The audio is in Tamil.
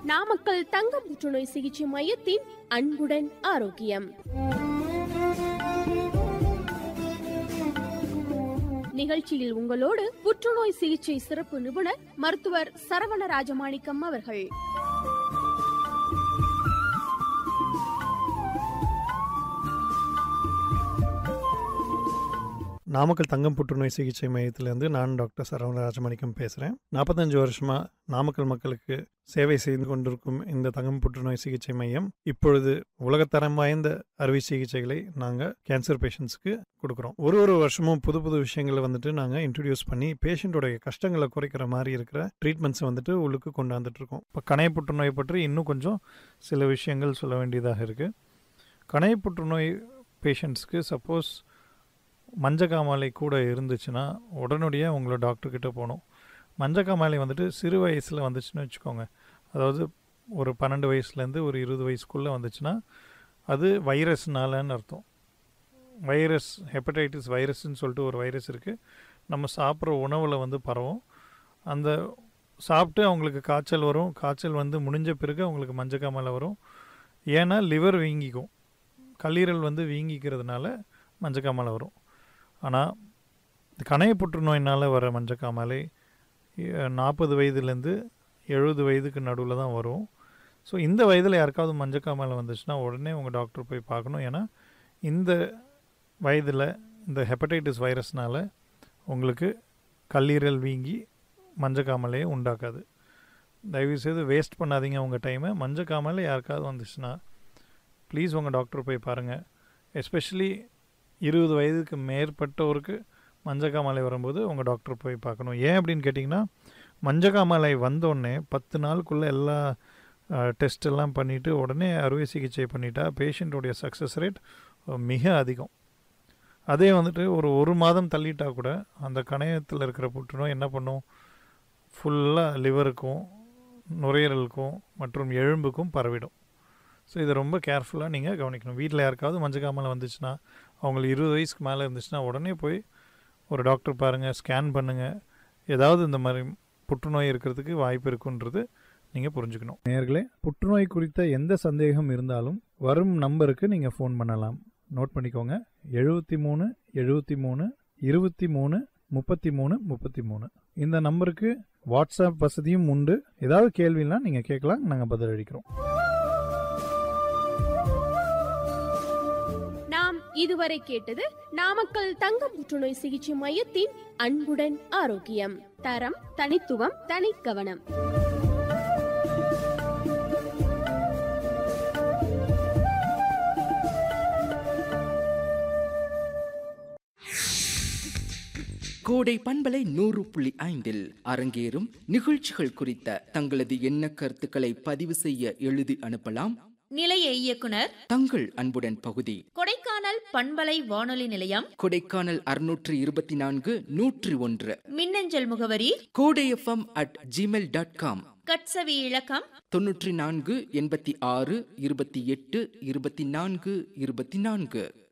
நாமக்கல் தங்க புற்றுநோய் சிகிச்சை மையத்தின் அன்புடன் ஆரோக்கியம் நிகழ்ச்சியில் உங்களோடு புற்றுநோய் சிகிச்சை சிறப்பு நிபுணர் மருத்துவர் சரவண ராஜமாணிக்கம் அவர்கள் நாமக்கல் தங்கம் புற்றுநோய் சிகிச்சை மையத்திலேருந்து நான் டாக்டர் சரவண ராஜமாணிக்கம் பேசுகிறேன் நாற்பத்தஞ்சு வருஷமாக நாமக்கல் மக்களுக்கு சேவை செய்து கொண்டிருக்கும் இந்த தங்கம் புற்றுநோய் சிகிச்சை மையம் இப்பொழுது உலகத்தரம் வாய்ந்த அறுவை சிகிச்சைகளை நாங்கள் கேன்சர் பேஷண்ட்ஸ்க்கு கொடுக்குறோம் ஒரு ஒரு வருஷமும் புது புது விஷயங்களை வந்துட்டு நாங்கள் இன்ட்ரடியூஸ் பண்ணி பேஷண்ட்டோடைய கஷ்டங்களை குறைக்கிற மாதிரி இருக்கிற ட்ரீட்மெண்ட்ஸை வந்துட்டு உள்ளுக்கு கொண்டாந்துட்டு இருக்கோம் இப்போ கணைய புற்றுநோய் பற்றி இன்னும் கொஞ்சம் சில விஷயங்கள் சொல்ல வேண்டியதாக இருக்குது கணைய புற்றுநோய் பேஷண்ட்ஸ்க்கு சப்போஸ் மஞ்சக்காமாலை கூட இருந்துச்சுன்னா உடனடியாக உங்களை டாக்டர்கிட்ட போகணும் மஞ்சக்காமாலை வந்துட்டு சிறு வயசில் வந்துச்சுன்னு வச்சுக்கோங்க அதாவது ஒரு பன்னெண்டு வயசுலேருந்து ஒரு இருபது வயசுக்குள்ளே வந்துச்சுன்னா அது வைரஸ்னாலன்னு அர்த்தம் வைரஸ் ஹெப்படைட்டிஸ் வைரஸ்ன்னு சொல்லிட்டு ஒரு வைரஸ் இருக்குது நம்ம சாப்பிட்ற உணவில் வந்து பரவும் அந்த சாப்பிட்டு அவங்களுக்கு காய்ச்சல் வரும் காய்ச்சல் வந்து முடிஞ்ச பிறகு அவங்களுக்கு மஞ்சக்காமலை வரும் ஏன்னா லிவர் வீங்கிக்கும் கல்லீரல் வந்து வீங்கிக்கிறதுனால மஞ்சக்காமலை வரும் ஆனால் கணைய புற்றுநோயினால் வர மஞ்சக்காமலை நாற்பது வயதுலேருந்து எழுபது வயதுக்கு நடுவில் தான் வரும் ஸோ இந்த வயதில் யாருக்காவது மஞ்சக்காமலை வந்துச்சுன்னா உடனே உங்கள் டாக்டர் போய் பார்க்கணும் ஏன்னா இந்த வயதில் இந்த ஹெப்படைட்டிஸ் வைரஸ்னால் உங்களுக்கு கல்லீரல் வீங்கி மஞ்சக்காமலையை உண்டாக்காது தயவுசெய்து வேஸ்ட் பண்ணாதீங்க உங்கள் டைமை மஞ்சக்காமலை யாருக்காவது வந்துச்சுன்னா ப்ளீஸ் உங்கள் டாக்டர் போய் பாருங்கள் எஸ்பெஷலி இருபது வயதுக்கு மேற்பட்டவருக்கு மஞ்சக்காமலை வரும்போது உங்கள் டாக்டர் போய் பார்க்கணும் ஏன் அப்படின்னு கேட்டிங்கன்னா மஞ்சக்காமலை வந்தோடனே பத்து நாளுக்குள்ளே எல்லா டெஸ்ட் எல்லாம் பண்ணிவிட்டு உடனே அறுவை சிகிச்சை பண்ணிட்டா பேஷண்ட்டுடைய சக்ஸஸ் ரேட் மிக அதிகம் அதே வந்துட்டு ஒரு ஒரு மாதம் தள்ளிட்டா கூட அந்த கணையத்தில் இருக்கிற புற்றுநோய் என்ன பண்ணும் ஃபுல்லாக லிவருக்கும் நுரையீரலுக்கும் மற்றும் எலும்புக்கும் பரவிடும் ஸோ இதை ரொம்ப கேர்ஃபுல்லாக நீங்கள் கவனிக்கணும் வீட்டில் யாருக்காவது மஞ்சக்காமலை வந்துச்சுன்னா அவங்களுக்கு இருபது வயசுக்கு மேலே இருந்துச்சுன்னா உடனே போய் ஒரு டாக்டர் பாருங்கள் ஸ்கேன் பண்ணுங்கள் ஏதாவது இந்த மாதிரி புற்றுநோய் இருக்கிறதுக்கு வாய்ப்பு இருக்குன்றது நீங்கள் புரிஞ்சுக்கணும் நேர்களே புற்றுநோய் குறித்த எந்த சந்தேகம் இருந்தாலும் வரும் நம்பருக்கு நீங்கள் ஃபோன் பண்ணலாம் நோட் பண்ணிக்கோங்க எழுபத்தி மூணு எழுபத்தி மூணு இருபத்தி மூணு முப்பத்தி மூணு முப்பத்தி மூணு இந்த நம்பருக்கு வாட்ஸ்அப் வசதியும் உண்டு ஏதாவது கேள்வினா நீங்கள் கேட்கலாம் நாங்கள் பதிலளிக்கிறோம் நாம் இதுவரை கேட்டது நாமக்கல் தங்க புற்றுநோய் சிகிச்சை மையத்தின் அன்புடன் ஆரோக்கியம் தரம் தனித்துவம் தனி கவனம் கோடை பண்பலை நூறு புள்ளி ஐந்தில் அரங்கேறும் நிகழ்ச்சிகள் குறித்த தங்களது எண்ண கருத்துக்களை பதிவு செய்ய எழுதி அனுப்பலாம் நிலைய இயக்குனர் தங்கள் அன்புடன் பகுதி கொடைக்கானல் பண்பலை வானொலி நிலையம் கொடைக்கானல் அறுநூற்று இருபத்தி நான்கு நூற்றி ஒன்று மின்னஞ்சல் முகவரி Kodai FM at Gmail dot com கட்சவி இலக்கம் தொன்னூற்றி நான்கு எண்பத்தி ஆறு இருபத்தி எட்டு இருபத்தி நான்கு இருபத்தி நான்கு